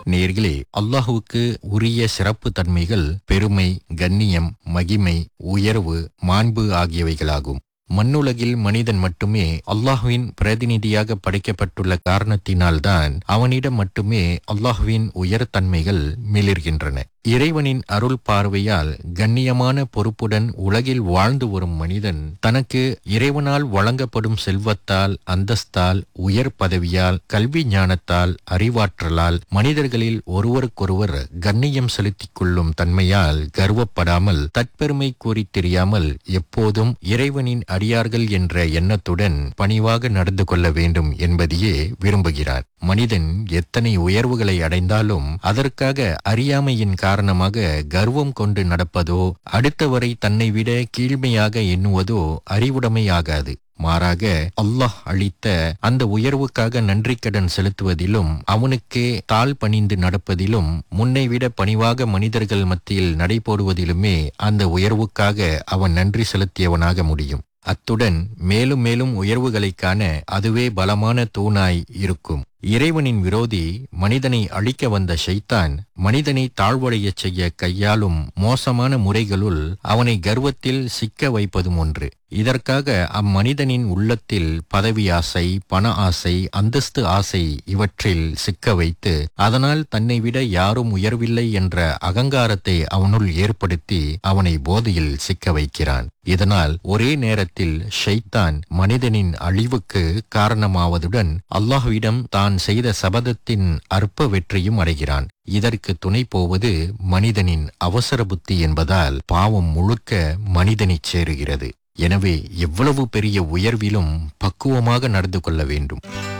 நேர்களே அல்லாஹுவுக்கு உரிய சிறப்பு தன்மைகள் பெருமை கண்ணியம் மகிமை உயர்வு மாண்பு ஆகியவைகளாகும் மண்ணுலகில் மனிதன் மட்டுமே அல்லாஹுவின் பிரதிநிதியாக படைக்கப்பட்டுள்ள காரணத்தினால்தான் அவனிடம் மட்டுமே அல்லாஹுவின் உயர்தன்மைகள் மிளிர்கின்றன இறைவனின் அருள் பார்வையால் கண்ணியமான பொறுப்புடன் உலகில் வாழ்ந்து வரும் மனிதன் தனக்கு இறைவனால் வழங்கப்படும் செல்வத்தால் அந்தஸ்தால் உயர் பதவியால் கல்வி ஞானத்தால் அறிவாற்றலால் மனிதர்களில் ஒருவருக்கொருவர் கண்ணியம் செலுத்திக் கொள்ளும் தன்மையால் கர்வப்படாமல் தற்பெருமை கூறித் தெரியாமல் எப்போதும் இறைவனின் அடியார்கள் என்ற எண்ணத்துடன் பணிவாக நடந்து கொள்ள வேண்டும் என்பதையே விரும்புகிறார் மனிதன் எத்தனை உயர்வுகளை அடைந்தாலும் அதற்காக அறியாமையின் காரணமாக கர்வம் கொண்டு நடப்பதோ அடுத்தவரை தன்னை விட கீழ்மையாக எண்ணுவதோ அறிவுடைமையாகாது மாறாக அல்லாஹ் அளித்த அந்த உயர்வுக்காக நன்றி கடன் செலுத்துவதிலும் அவனுக்கே தாழ் பணிந்து நடப்பதிலும் முன்னை விட பணிவாக மனிதர்கள் மத்தியில் நடைபோடுவதிலுமே அந்த உயர்வுக்காக அவன் நன்றி செலுத்தியவனாக முடியும் அத்துடன் மேலும் மேலும் உயர்வுகளைக் காண அதுவே பலமான தூணாய் இருக்கும் இறைவனின் விரோதி மனிதனை அழிக்க வந்த ஷைத்தான் மனிதனை தாழ்வடையச் செய்ய கையாளும் மோசமான முறைகளுள் அவனை கர்வத்தில் சிக்க வைப்பதும் ஒன்று இதற்காக அம்மனிதனின் உள்ளத்தில் பதவி ஆசை பண ஆசை அந்தஸ்து ஆசை இவற்றில் சிக்க வைத்து அதனால் தன்னை விட யாரும் உயர்வில்லை என்ற அகங்காரத்தை அவனுள் ஏற்படுத்தி அவனை போதையில் சிக்க வைக்கிறான் இதனால் ஒரே நேரத்தில் ஷைத்தான் மனிதனின் அழிவுக்கு காரணமாவதுடன் அல்லாஹ்விடம் தான் செய்த சபதத்தின் அற்ப வெற்றியும் அடைகிறான் இதற்கு துணை போவது மனிதனின் அவசர புத்தி என்பதால் பாவம் முழுக்க மனிதனைச் சேருகிறது எனவே எவ்வளவு பெரிய உயர்விலும் பக்குவமாக நடந்து கொள்ள வேண்டும்